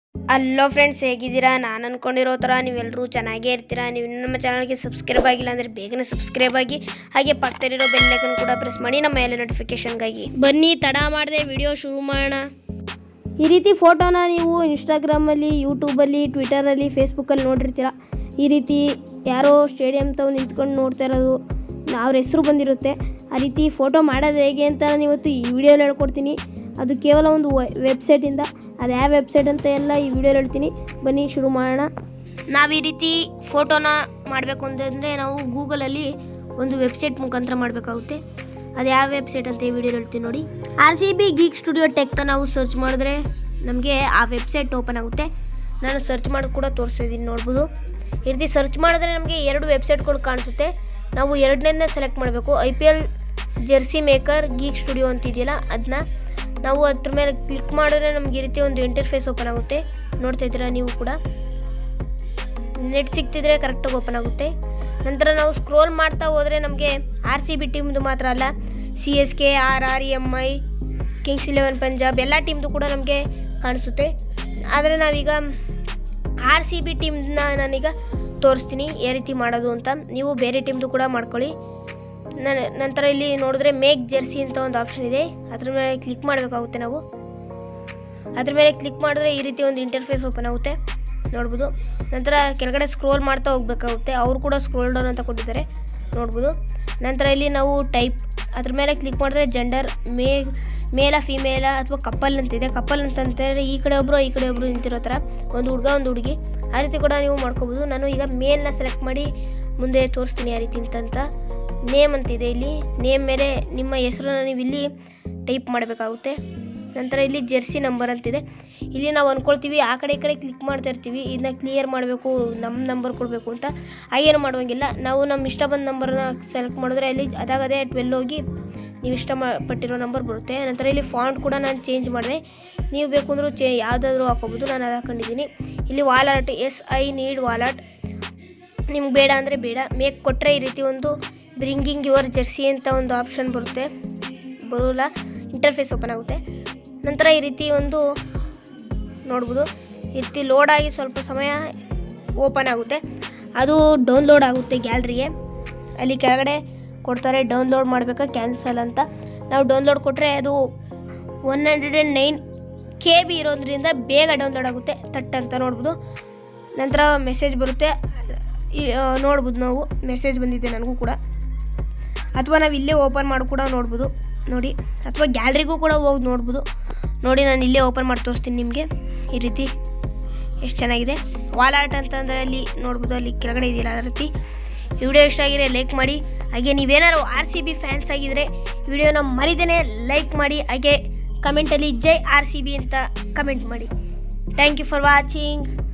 hello friends ಹೇಗಿದ್ದೀರಾ ನಾನು ಅನ್ಕೊಂಡಿರೋ ಥರ ನೀವೆಲ್ಲರೂ ಚೆನ್ನಾಗೇ ಇರ್ತೀರಾ ನೀವು ಇನ್ನೂ ನಮ್ಮ ಚಾನಲ್ಗೆ ಸಬ್ಸ್ಕ್ರೈಬ್ ಆಗಿಲ್ಲ ಅಂದರೆ ಬೇಗನೆ ಸಬ್ಸ್ಕ್ರೈಬ್ ಆಗಿ ಹಾಗೆ ಪಕ್ಕದಲ್ಲಿರೋ ಬೆಲ್ ಐಕನ್ ಕೂಡ ಪ್ರೆಸ್ ಮಾಡಿ ನಮ್ಮ ಎಲ್ಲ ನೋಟಿಫಿಕೇಶನ್ಗಾಗಿ ಬನ್ನಿ ತಡ ಮಾಡದೆ ವಿಡಿಯೋ ಶುರು ಮಾಡೋಣ ಈ ರೀತಿ ಫೋಟೋನ ನೀವು ಇನ್ಸ್ಟಾಗ್ರಾಮಲ್ಲಿ ಯೂಟ್ಯೂಬಲ್ಲಿ ಟ್ವಿಟರಲ್ಲಿ ಫೇಸ್ಬುಕ್ಕಲ್ಲಿ ನೋಡಿರ್ತೀರ ಈ ರೀತಿ ಯಾರೋ ಸ್ಟೇಡಿಯಂ ತಾವು ನಿಂತ್ಕೊಂಡು ನೋಡ್ತಾ ಇರೋದು ಅವ್ರ ಹೆಸರು ಬಂದಿರುತ್ತೆ ಆ ರೀತಿ ಫೋಟೋ ಮಾಡೋದು ಹೇಗೆ ಅಂತ ನಾನು ಇವತ್ತು ಈ ವಿಡಿಯೋಲಿ ಹೇಳ್ಕೊಡ್ತೀನಿ ಅದು ಕೇವಲ ಒಂದು ವೆಬ್ಸೈಟಿಂದ ಅದು ಯಾವ ವೆಬ್ಸೈಟ್ ಅಂತ ಎಲ್ಲ ಈ ವಿಡಿಯೋಲಿ ಹೇಳ್ತೀನಿ ಬನ್ನಿ ಶುರು ಮಾಡೋಣ ನಾವು ಈ ರೀತಿ ಫೋಟೋನ ಮಾಡಬೇಕು ಅಂತಂದರೆ ನಾವು ಗೂಗಲಲ್ಲಿ ಒಂದು ವೆಬ್ಸೈಟ್ ಮುಖಾಂತರ ಮಾಡಬೇಕಾಗುತ್ತೆ ಅದು ಯಾವ ವೆಬ್ಸೈಟ್ ಅಂತ ಈ ವಿಡಿಯೋ ಹೇಳ್ತೀನಿ ನೋಡಿ R C B Geek Studio tech ನಾವು ಸರ್ಚ್ ಮಾಡಿದ್ರೆ ನಮಗೆ ಆ ವೆಬ್ಸೈಟ್ ಓಪನ್ ಆಗುತ್ತೆ ನಾನು ಸರ್ಚ್ ಮಾಡಿ ಕೂಡ ತೋರಿಸ್ತಿದ್ದೀನಿ ನೋಡ್ಬೋದು ಈ ರೀತಿ ಸರ್ಚ್ ಮಾಡಿದ್ರೆ ನಮಗೆ ಎರಡು ವೆಬ್ಸೈಟ್ಗಳು ಕಾಣಿಸುತ್ತೆ ನಾವು ಎರಡನೇ ಸೆಲೆಕ್ಟ್ ಮಾಡಬೇಕು I P L jersey maker Geek Studio ಅಂತಿದೆಯಲ್ಲ ಅದನ್ನ ನಾವು ಅದ್ರ ಮೇಲೆ ಕ್ಲಿಕ್ ಮಾಡಿದ್ರೆ ನಮ್ಗೆ ಈ ರೀತಿ ಒಂದು ಇಂಟರ್ಫೇಸ್ ಓಪನ್ ಆಗುತ್ತೆ ನೋಡ್ತಾ ಇದ್ದೀರಾ ನೀವು ಕೂಡ ನೆಟ್ ಸಿಗ್ತಿದ್ರೆ ಕರೆಕ್ಟಾಗಿ ಓಪನ್ ಆಗುತ್ತೆ ನಂತರ ನಾವು ಸ್ಕ್ರೋಲ್ ಮಾಡ್ತಾ ಹೋದರೆ ನಮಗೆ ಆರ್ ಸಿ ಬಿ ಟೀಮ್ದು ಮಾತ್ರ ಅಲ್ಲ C S K R R M I Kings Eleven Punjab ಎಲ್ಲ ಟೀಮ್ದು ಕೂಡ ನಮಗೆ ಕಾಣಿಸುತ್ತೆ ಆದರೆ ನಾವೀಗ ಆರ್ ಸಿ ಬಿ ಟೀಮ್ನ ನಾನೀಗ ತೋರಿಸ್ತೀನಿ ಯಾವ ರೀತಿ ಮಾಡೋದು ಅಂತ ನೀವು ಬೇರೆ ಟೀಮ್ದು ಕೂಡ ಮಾಡ್ಕೊಳ್ಳಿ ನನ್ನ ನಂತರ ಇಲ್ಲಿ ನೋಡಿದ್ರೆ ಮೇಕ್ ಜೆರ್ಸಿ ಅಂತ ಒಂದು ಆಪ್ಷನ್ ಇದೆ ಅದ್ರ ಮೇಲೆ ಕ್ಲಿಕ್ ಮಾಡಬೇಕಾಗುತ್ತೆ ನಾವು ಅದ್ರ ಮೇಲೆ ಕ್ಲಿಕ್ ಮಾಡಿದ್ರೆ ಈ ರೀತಿ ಒಂದು ಇಂಟರ್ಫೇಸ್ ಓಪನ್ ಆಗುತ್ತೆ ನೋಡ್ಬೋದು ನಂತರ ಕೆಳಗಡೆ ಸ್ಕ್ರೋಲ್ ಮಾಡ್ತಾ ಹೋಗ್ಬೇಕಾಗುತ್ತೆ ಅವರು ಕೂಡ ಸ್ಕ್ರೋಲ್ ಡೌನ್ ಅಂತ ಕೊಟ್ಟಿದ್ದಾರೆ ನೋಡ್ಬೋದು ನಂತರ ಇಲ್ಲಿ ನಾವು ಟೈಪ್ ಅದ್ರ ಮೇಲೆ ಕ್ಲಿಕ್ ಮಾಡಿದ್ರೆ ಜೆಂಡರ್ ಮೇ ಮೇಲ ಫಿಮೇಲ ಅಥವಾ ಕಪ್ಪಲ್ ಅಂತಿದೆ ಕಪ್ಪಲ್ ಅಂತಂತಂದರೆ ಈ ಕಡೆ ಒಬ್ಬರು ಈ ಕಡೆ ಒಬ್ಬರು ನಿಂತಿರೋ ಥರ ಒಂದು ಹುಡುಗ ಒಂದು ಹುಡುಗಿ ಆ ರೀತಿ ಕೂಡ ನೀವು ಮಾಡ್ಕೋಬೋದು ನಾನು ಈಗ ಮೇಲ್ನ ಸೆಲೆಕ್ಟ್ ಮಾಡಿ ಮುಂದೆ ತೋರಿಸ್ತೀನಿ ಆ ರೀತಿ ಅಂತಂತ ನೇಮ್ ಅಂತಿದೆ ಇಲ್ಲಿ ನೇಮ್ ಮೇಲೆ ನಿಮ್ಮ ಹೆಸರನ್ನು ನೀವು ಇಲ್ಲಿ ಟೈಪ್ ಮಾಡಬೇಕಾಗುತ್ತೆ ನಂತರ ಇಲ್ಲಿ ಜೆರ್ಸಿ ನಂಬರ್ ಅಂತಿದೆ ಇಲ್ಲಿ ನಾವು ಅಂದ್ಕೊಳ್ತೀವಿ ಆ ಕಡೆ ಈ ಕಡೆ ಕ್ಲಿಕ್ ಮಾಡ್ತಾ ಇರ್ತೀವಿ ಇದನ್ನ ಕ್ಲಿಯರ್ ಮಾಡಬೇಕು ನಮ್ಮ ನಂಬರ್ ಕೊಡಬೇಕು ಅಂತ ಹಾಗೇನು ಮಾಡುವಂಗಿಲ್ಲ ನಾವು ನಮ್ಮ ಇಷ್ಟ ಬಂದ ನಂಬರ್ನ ಸೆಲೆಕ್ಟ್ ಮಾಡಿದ್ರೆ ಅಲ್ಲಿ ಅದಾಗದೇ ಟ್ವೆಲ್ ಹೋಗಿ ನೀವು ಇಷ್ಟ ಪಟ್ಟಿರೋ ನಂಬರ್ ಬರುತ್ತೆ ನಂತರ ಇಲ್ಲಿ ಫಾಂಟ್ ಕೂಡ ನಾನು ಚೇಂಜ್ ಮಾಡಿದೆ ನೀವು ಬೇಕು ಅಂದರೂ ಚೇ ಯಾವುದಾದ್ರೂ ಹಾಕೋಬೋದು ನಾನು ಅದು ಹಾಕೊಂಡಿದ್ದೀನಿ ಇಲ್ಲಿ wallet as I need wallet ನಿಮ್ಗೆ ಬೇಡ ಅಂದರೆ ಬೇಡ ಮೇಕ್ ಕೊಟ್ಟರೆ ಈ ರೀತಿ ಒಂದು ಬ್ರಿಂಗಿಂಗ್ ಯುವರ್ ಜೆರ್ಸಿ ಅಂತ ಒಂದು ಆಪ್ಷನ್ ಬರುತ್ತೆ ಬರೋಲ್ಲ ಇಂಟರ್ಫೇಸ್ ಓಪನ್ ಆಗುತ್ತೆ ನಂತರ ಈ ರೀತಿ ಒಂದು ನೋಡ್ಬೋದು ಈ ರೀತಿ ಲೋಡ್ ಆಗಿ ಸ್ವಲ್ಪ ಸಮಯ ಓಪನ್ ಆಗುತ್ತೆ ಅದು ಡೌನ್ಲೋಡ್ ಆಗುತ್ತೆ ಗ್ಯಾಲ್ರಿಗೆ ಅಲ್ಲಿ ಕೆಳಗಡೆ ಕೊಡ್ತಾರೆ ಡೌನ್ಲೋಡ್ ಮಾಡಬೇಕಾ ಕ್ಯಾನ್ಸಲ್ ಅಂತ ನಾವು ಡೌನ್ಲೋಡ್ ಕೊಟ್ಟರೆ ಅದು one hundred and nine K B ಇರೋದ್ರಿಂದ ಬೇಗ ಡೌನ್ಲೋಡ್ ಆಗುತ್ತೆ ತಟ್ ಅಂತ ನೋಡ್ಬೋದು ನಂತರ ಮೆಸೇಜ್ ಬರುತ್ತೆ ಈ- ಆ, ನೋಡ್ಬೋದು ನಾವು ಮೆಸೇಜ್ ಬಂದಿದೆ ನನಗೂ ಕೂಡ ಅಥವಾ ನಾವು ಇಲ್ಲೇ ಓಪನ್ ಮಾಡಿ ಕೂಡ ನೋಡ್ಬೋದು ನೋಡಿ ಅಥವಾ ಗ್ಯಾಲ್ರಿಗೂ ಕೂಡ ಹೋಗಿ ನೋಡ್ಬೋದು ನೋಡಿ ನಾನು ಇಲ್ಲೇ ಓಪನ್ ಮಾಡಿ ತೋರಿಸ್ತೀನಿ ನಿಮಗೆ ಈ ರೀತಿ ಎಷ್ಟು ಚೆನ್ನಾಗಿದೆ ವಾಲಾಟ್ ಅಂತಂದರೆ ಅಲ್ಲಿ ನೋಡ್ಬೋದು ಅಲ್ಲಿ ಕೆಳಗಡೆ ಇದೆಯಲ್ಲ ಅದೇ ರೀತಿ ಈ ವಿಡಿಯೋ ಇಷ್ಟ ಆಗಿದ್ರೆ ಲೈಕ್ ಮಾಡಿ ಹಾಗೆ ನೀವೇನಾದ್ರು ಆರ್ ಸಿ ಬಿ ಫ್ಯಾನ್ಸ್ ಆಗಿದ್ರೆ ವಿಡಿಯೋನ ಮರಿದೇನೆ ಲೈಕ್ ಮಾಡಿ ಹಾಗೆ ಕಮೆಂಟಲ್ಲಿ ಜೈ ಆರ್ ಸಿ ಬಿ ಅಂತ ಕಮೆಂಟ್ ಮಾಡಿ ಥ್ಯಾಂಕ್ ಯು ಫಾರ್ ವಾಚಿಂಗ್